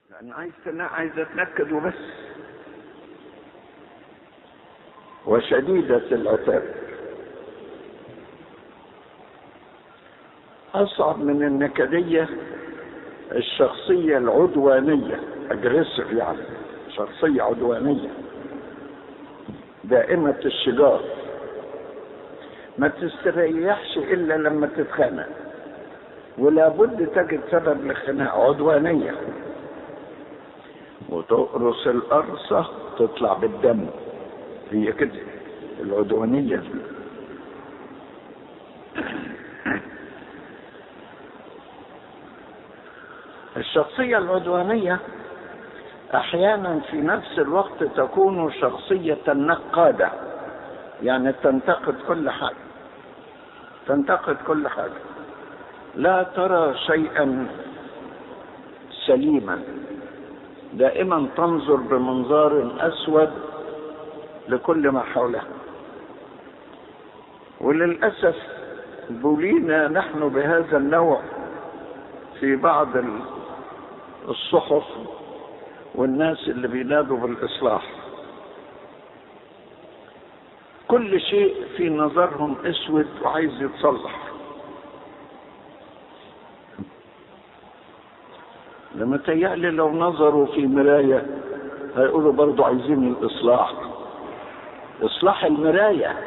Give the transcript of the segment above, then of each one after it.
لأن عايز تنا- عايز أتنكد وبس وشديدة العتاب أصعب من النكدية الشخصية العدوانية أجريسيف يعني شخصية عدوانية دائمة الشجار ما تستريحش إلا لما تتخانق ولا بد تجد سبب للخناق عدوانية وتقرص القرصة تطلع بالدم هي كده العدوانية الشخصية العدوانية أحيانا في نفس الوقت تكون شخصية نقادة يعني تنتقد كل حاجة تنتقد كل حاجة لا ترى شيئا سليما دائما تنظر بمنظار أسود لكل ما حولها وللأسف بولينا نحن بهذا النوع في بعض ال- الصحف والناس اللي بينادوا بالإصلاح كل شيء في نظرهم اسود وعايز يتصلح لما تيألي لو نظروا في مراية هيقولوا برضو عايزين الإصلاح إصلاح المراية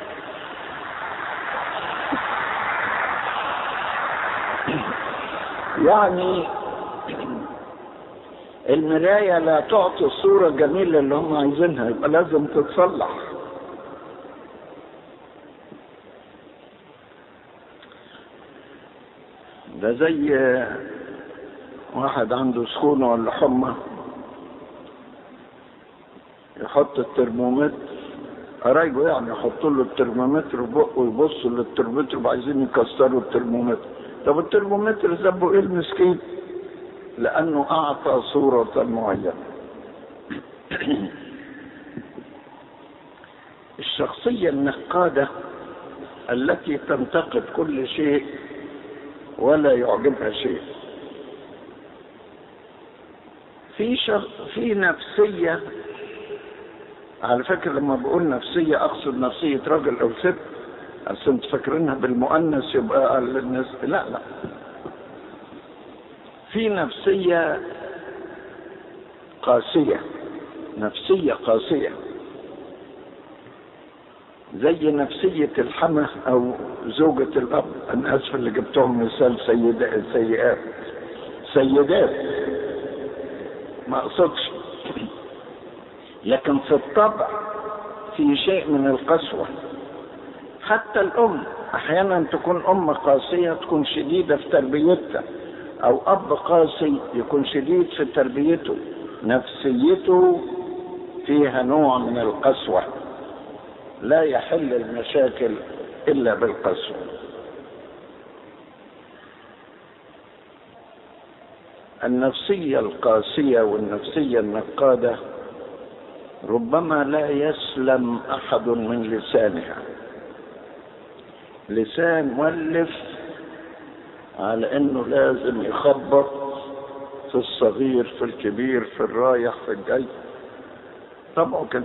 يعني المراية لا تعطي الصورة الجميلة اللي هم عايزينها يبقى لازم تتصلح ده زي واحد عنده سخونة ولا حمى يحط الترمومتر قرايبه يعني يحطوا له الترمومتر في بقه ويبصوا للترمومتر وعايزين يكسروا الترمومتر طب الترمومتر ذنبه ايه المسكين؟ لأنه أعطى صورة معينة الشخصية النقادة التي تنتقد كل شيء ولا يعجبها شيء في شخ... في نفسية على فكرة لما بقول نفسية أقصد نفسية راجل أو ست أصل أنتوا فاكرينها بالمؤنث يبقى الناس لا لا في نفسية قاسية نفسية قاسية زي نفسية الحمى أو زوجة الأب أنا آسف اللي جبتهم مثال سيدات سيئات سيدات ما أقصدش لكن في الطبع في شيء من القسوة حتى الأم أحيانا تكون أم قاسية تكون شديدة في تربيتها أو أب قاسي يكون شديد في تربيته نفسيته فيها نوع من القسوة لا يحل المشاكل إلا بالقسوة النفسية القاسية والنفسية النقادة ربما لا يسلم أحد من لسانها لسان مولف على انه لازم يخبط في الصغير في الكبير في الرايح في الجاي طبعه كده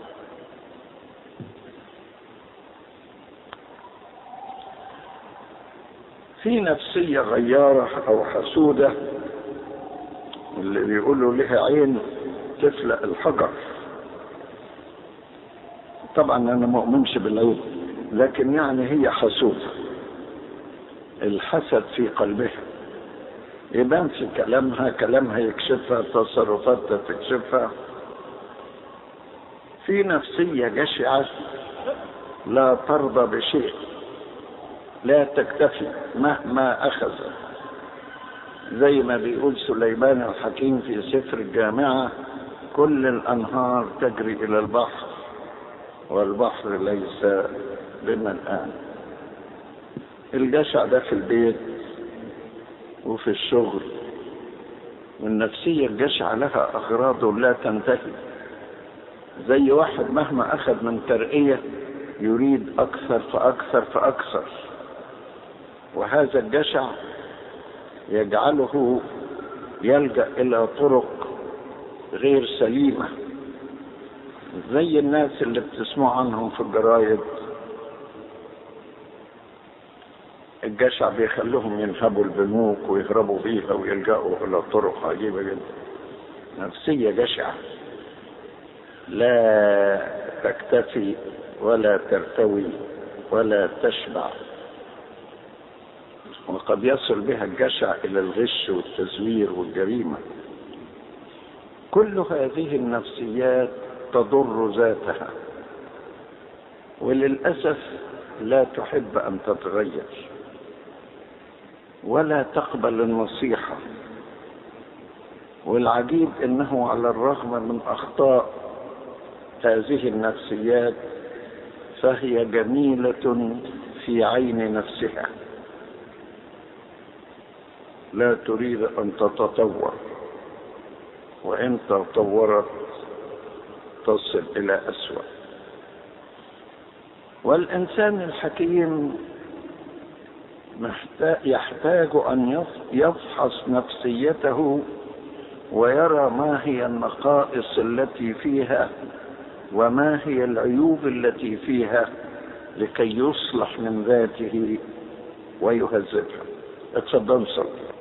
في نفسية غيارة أو حسودة اللي بيقولوا لها عين تفلق الحجر طبعا أنا ما أؤمنش بالعين لكن يعني هي حسودة الحسد في قلبها يبان في كلامها كلامها يكشفها تصرفاتها تكشفها في نفسية جشعة لا ترضى بشيء لا تكتفي مهما أخذت زي ما بيقول سليمان الحكيم في سفر الجامعة كل الأنهار تجري إلى البحر والبحر ليس بنا الآن الجشع ده في البيت وفي الشغل والنفسية الجشعة لها أغراض لا تنتهي زي واحد مهما أخذ من ترقية يريد أكثر فأكثر يلجا الى طرق غير سليمه زي الناس اللي بتسمعوا عنهم في الجرايد الجشع بيخلوهم ينهبوا البنوك ويهربوا بيها ويلجأوا إلى طرق عجيبة جدا نفسية جشعة لا تكتفي ولا ترتوي ولا تشبع وقد يصل بها الجشع إلى الغش والتزوير والجريمة كل هذه النفسيات تضر ذاتها وللأسف لا تحب أن تتغير ولا تقبل النصيحة والعجيب انه على الرغم من اخطاء هذه النفسيات فهي جميلة في عين نفسها لا تريد ان تتطور وان تطورت تصل الى اسوأ والانسان الحكيم يحتاج ان يفحص نفسيته ويرى ما هي النقائص التي فيها وما هي العيوب التي فيها لكي يصلح من ذاته ويهذبها اتفضل صلي